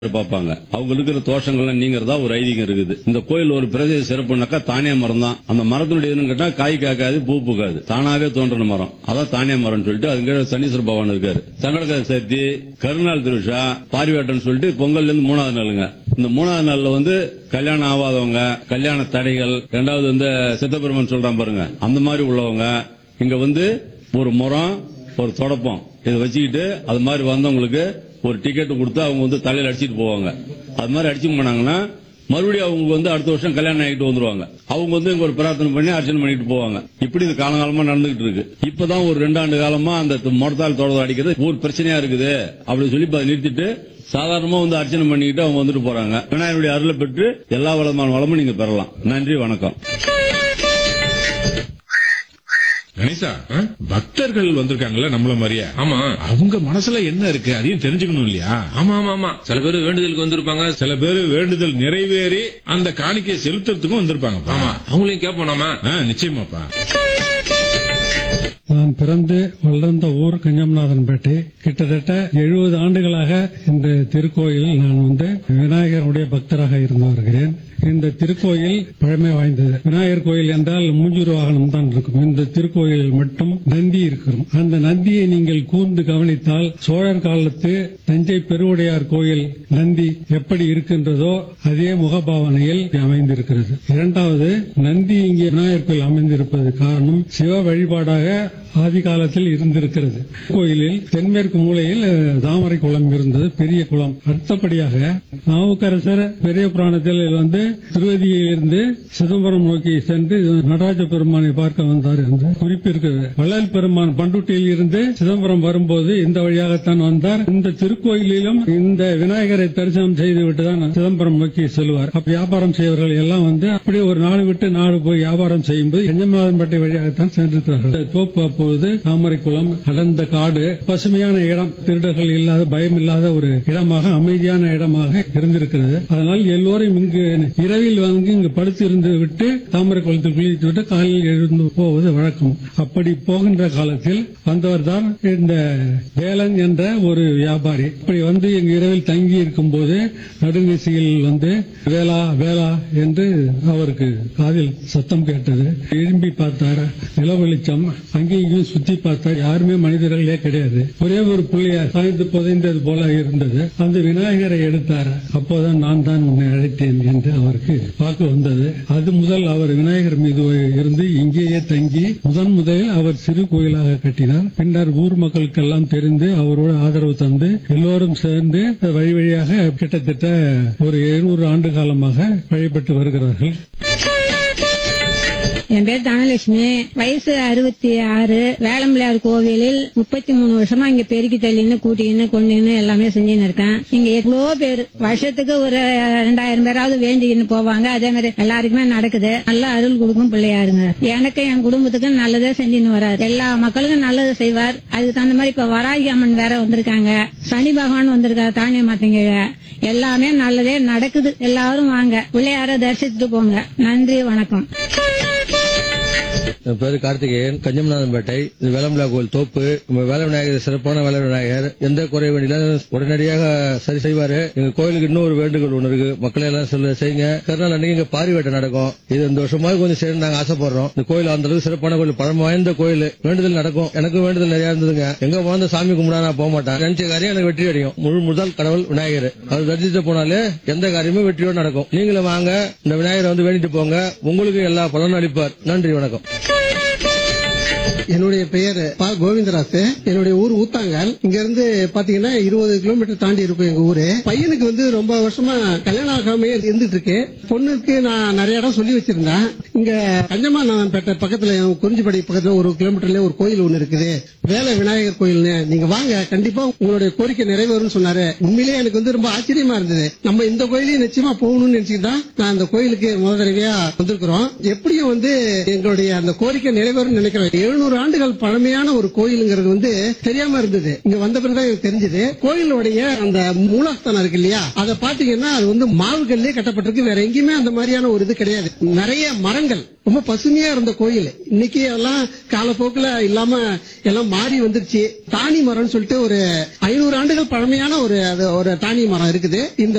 பார்ப்பாங்க அவங்க இருக்கிற தோஷங்கள்லாம் நீங்கிறதா ஒரு ஐதீகம் இருக்குது இந்த கோயில் ஒரு பிரதேச சிறப்புனாக்கா தானிய மரம் தான் அந்த மரத்தினுடைய என்னன்னு கேட்டா காய் காக்காது பூ பூக்காது தானாவே தோன்றின மரம் அதான் தானிய மரம்னு சொல்லிட்டு அதுக்கு சனீஸ்வர பகவான் இருக்காரு சங்கடகர சதுர்த்தி கருநாள் திருவிழா பாரிவேட்டம் சொல்லிட்டு பொங்கல்ல இருந்து மூணாவது நாளுங்க இந்த மூணாவது நாள்ல வந்து கல்யாணம் ஆகாதவங்க கல்யாண தடைகள் ரெண்டாவது வந்து சித்தபெருமன் சொல்றான் பாருங்க அந்த மாதிரி உள்ளவங்க இங்க வந்து ஒரு முறம் ஒரு தொடப்பம் இதை வச்சுக்கிட்டு அது மாதிரி வந்தவங்களுக்கு ஒரு டிக்கெட் கொடுத்து அவங்க வந்து தலையில அடிச்சிட்டு போவாங்க அது மாதிரி அடிச்சு போனாங்கன்னா மறுபடியும் அவங்க வந்து அடுத்த வருஷம் கல்யாணம் ஆகிட்டு வந்துருவாங்க அவங்க வந்து இங்க ஒரு பிரார்த்தனை பண்ணி அர்ச்சனை பண்ணிட்டு போவாங்க இப்படி இது காலங்காலமா நடந்துகிட்டு இருக்கு இப்பதான் ஒரு ரெண்டாண்டு காலமா அந்த முடத்தால் தொடர்ந்து அடிக்கிறது ஊர் பிரச்சனையா இருக்குது அப்படின்னு சொல்லி இப்ப அதை நிறுத்திட்டு சாதாரணமா வந்து அர்ச்சனை பண்ணிக்கிட்டு அவங்க வந்துட்டு போறாங்க விநாயகருடைய அருளை பெற்று எல்லா வளமான வளமும் நீங்க பெறலாம் நன்றி வணக்கம் கணேசா பக்தர்கள் வந்திருக்காங்கல்ல நம்மள மாதிரியே ஆமா அவங்க மனசுல என்ன இருக்கு அதையும் தெரிஞ்சுக்கணும் இல்லையா ஆமா ஆமா ஆமா சில பேர் வேண்டுதலுக்கு வந்திருப்பாங்க சில பேர் வேண்டுதல் நிறைவேறி அந்த காணிக்கையை செலுத்துறதுக்கும் வந்திருப்பாங்க ஆமா அவங்களையும் கேட்போம் நாம நிச்சயமாப்பா நான் பிறந்து வளர்ந்த ஊர் கஞ்சம்நாதன்பேட்டை கிட்டத்தட்ட எழுபது ஆண்டுகளாக இந்த திருக்கோயிலில் நான் வந்து விநாயகருடைய பக்தராக இருந்து வருகிறேன் இந்த திருக்கோயில் பழமை வாய்ந்தது விநாயகர் கோயில் என்றால் மூஞ்சூர் வாகனம் தான் இருக்கும் இந்த திருக்கோயிலில் மட்டும் நந்தி இருக்கிறோம் அந்த நந்தியை நீங்கள் கூர்ந்து கவனித்தால் சோழர் காலத்து தஞ்சை பெருவுடையார் கோயில் நந்தி எப்படி இருக்கின்றதோ அதே முகபாவனையில் அமைந்திருக்கிறது இரண்டாவது நந்தி இங்கே விநாயகர் கோயில் அமைந்திருப்பது காரணம் சிவ வழிபாடாக ஆதி காலத்தில் இருந்திருக்கிறது கோயிலில் தென்மேற்கு மூலையில் அஹ், தாமரை குளம் இருந்தது பெரிய குளம் அடுத்தபடியாக நாவுக்கரசர் பெரிய புராணத்தில் வந்து திருவதியிலிருந்து சிதம்பரம் நோக்கி சென்று நடராஜ பெருமானை பார்க்க வந்தார் என்று குறிப்பு இருக்குது வள்ளல் பெருமான் பண்டுட்டியில் இருந்து சிதம்பரம் வரும்போது இந்த வழியாகத்தான் வந்தார் இந்த திருக்கோயிலிலும் இந்த விநாயகரை தரிசனம் செய்துவிட்டு தான் சிதம்பரம் நோக்கி செல்வார் அப்ப வியாபாரம் செய்வர்கள் எல்லாம் வந்து அப்படியே ஒரு நாடு விட்டு நாடு போய் வியாபாரம் செய்யும்போது எஞ்சமாதன்பேட்டை வழியாகத்தான் சென்றிருக்கிறார்கள் இந்த தோப்பு அப்பொழுது தாமரைக்குளம் அடர்ந்த காடு பசுமையான இடம் திருடர்கள் இல்லாத பயம் இல்லாத ஒரு இடமாக அமைதியான இடமாக இருந்திருக்கிறது அதனால் எல்லோரும் இங்கு இரவில் வந்து இங்கு படுத்து இருந்து விட்டு தாமரை குளத்தில் குளித்து விட்டு காலையில் எழுந்து போவது வழக்கம் அப்படி போகின்ற காலத்தில் வந்தவர் தான் இந்த வேலன் என்ற ஒரு வியாபாரி இப்படி வந்து இங்கு இரவில் தங்கி இருக்கும் போது நடுநிசையில் வந்து வேலா வேலா என்று அவருக்கு காதில் சத்தம் கேட்டது எழும்பி பார்த்தார் நில வெளிச்சம் அங்கேயும் சுத்தி பார்த்தார் யாருமே மனிதர்களே கிடையாது ஒரே ஒரு புள்ளைய சாய்ந்து புதைந்தது போல இருந்தது அந்த விநாயகரை எடுத்தார் அப்போதான் நான் தான் உன்னை அழைத்தேன் என்று அவருக்கு வாக்கு வந்தது அது முதல் அவர் விநாயகர் மீது இருந்து இங்கேயே தங்கி முதன் முதலில் அவர் சிறு கோயிலாக கட்டினார் பின்னர் ஊர் மக்களுக்கெல்லாம் தெரிந்து அவரோடு ஆதரவு தந்து எல்லோரும் சேர்ந்து வழி வழியாக கிட்டத்தட்ட ஒரு எழுநூறு ஆண்டு காலமாக வழிபட்டு வருகிறார்கள் என் பேர் தனலட்சுமி வயசு அறுபத்தி ஆறு வேளம்பிள்ளையார் கோவிலில் முப்பத்தி மூணு வருஷமா இங்க பெருக்கி தள்ளின்னு கூட்டின்னு கொண்டுன்னு எல்லாமே செஞ்சுன்னு இருக்கேன் இங்க எவ்வளோ பேர் வருஷத்துக்கு ஒரு ரெண்டாயிரம் பேராவது வேண்டிக்கின்னு போவாங்க அதே மாதிரி எல்லாருக்குமே நடக்குது நல்ல அருள் கொடுக்கும் பிள்ளையாருங்க எனக்கு என் குடும்பத்துக்கு நல்லதே செஞ்சுன்னு வராரு எல்லா மக்களுக்கும் நல்லது செய்வார் அதுக்கு தகுந்த மாதிரி இப்ப வராகி அம்மன் வேற வந்திருக்காங்க சனி பகவான் வந்திருக்காரு தானிய மாத்தீங்க எல்லாமே நல்லதே நடக்குது எல்லாரும் வாங்க பிள்ளையார தரிசித்துட்டு போங்க நன்றி வணக்கம் என் பேரு கார்த்திகேயன் கஞ்சமநாதன்பேட்டை இது வேலம்பிளா கோயில் தோப்பு நம்ம வேலை விநாயகர் சிறப்பான வேலை விநாயகர் எந்த குறை வேண்டியில உடனடியாக சரி செய்வாரு எங்க கோயிலுக்கு இன்னும் ஒரு வேண்டுகோள் ஒண்ணு இருக்கு மக்களை எல்லாம் சொல்ல செய்யுங்க கருநாள் அன்னைக்கு இங்க பாரி வேட்டை நடக்கும் இது இந்த வருஷமா கொஞ்சம் செய்யணும் நாங்க ஆசைப்படுறோம் இந்த கோயில் அந்த அளவுக்கு சிறப்பான கோயில் பழம் வாய்ந்த கோயில் வேண்டுதல் நடக்கும் எனக்கு வேண்டுதல் நிறைய இருந்ததுங்க எங்க வாழ்ந்த சாமி கும்பிடா நான் போக மாட்டேன் நினைச்ச காரியம் எனக்கு வெற்றி அடையும் முழு முதல் கடவுள் விநாயகர் அது தரிசித்து போனாலே எந்த காரியமும் வெற்றியோடு நடக்கும் நீங்களும் வாங்க இந்த விநாயகரை வந்து வேண்டிட்டு போங்க உங்களுக்கு எல்லா பலனும் அளிப்பார் நன்றி வணக்கம் என்னுடைய பெயர் ப கோவிந்தராஜ் என்னுடைய ஊர் ஊத்தாங்கல் இங்க இருந்து பாத்தீங்கன்னா இருபது கிலோமீட்டர் தாண்டி இருக்கும் எங்க ஊரு பையனுக்கு வந்து ரொம்ப வருஷமா கல்யாணம் ஆகாமே இருந்துட்டு இருக்கு பொண்ணுக்கு நான் நிறைய இடம் சொல்லி வச்சிருந்தேன் இங்க கஞ்சமாநாதன்பேட்டை பக்கத்துல குறிஞ்சிப்படி பக்கத்துல ஒரு கிலோமீட்டர்ல ஒரு கோயில் ஒண்ணு இருக்குது வேலை விநாயகர் கோயில்னு நீங்க வாங்க கண்டிப்பா உங்களுடைய கோரிக்கை நிறைவேறும்னு சொன்னாரு உண்மையிலேயே எனக்கு வந்து ரொம்ப ஆச்சரியமா இருந்தது நம்ம இந்த கோயிலையும் நிச்சயமா போகணும்னு நினைச்சுட்டு தான் நான் அந்த கோயிலுக்கு முதல் தடவையா வந்திருக்கிறோம் எப்படியும் வந்து எங்களுடைய அந்த கோரிக்கை நிறைவேறும் நினைக்கிறேன் எழுநூறு ஆண்டுகள் பழமையான ஒரு கோயிலுங்கிறது வந்து தெரியாம இருந்தது இங்க வந்த பிறகுதான் எனக்கு தெரிஞ்சது கோயிலுடைய அந்த மூலஸ்தானம் இருக்கு இல்லையா அதை பாத்தீங்கன்னா அது வந்து மாவுகள்லயே கட்டப்பட்டிருக்கு வேற எங்கேயுமே அந்த மாதிரியான ஒரு இது கிடையாது நிறைய மரங்கள் ரொம்ப பசுமையா இருந்த கோயில் இன்னைக்கு எல்லாம் காலப்போக்குல இல்லாம எல்லாம் மாறி வந்துருச்சு தானி மரம்னு சொல்லிட்டு ஒரு ஐநூறு ஆண்டுகள் பழமையான ஒரு அது ஒரு தானி மரம் இருக்குது இந்த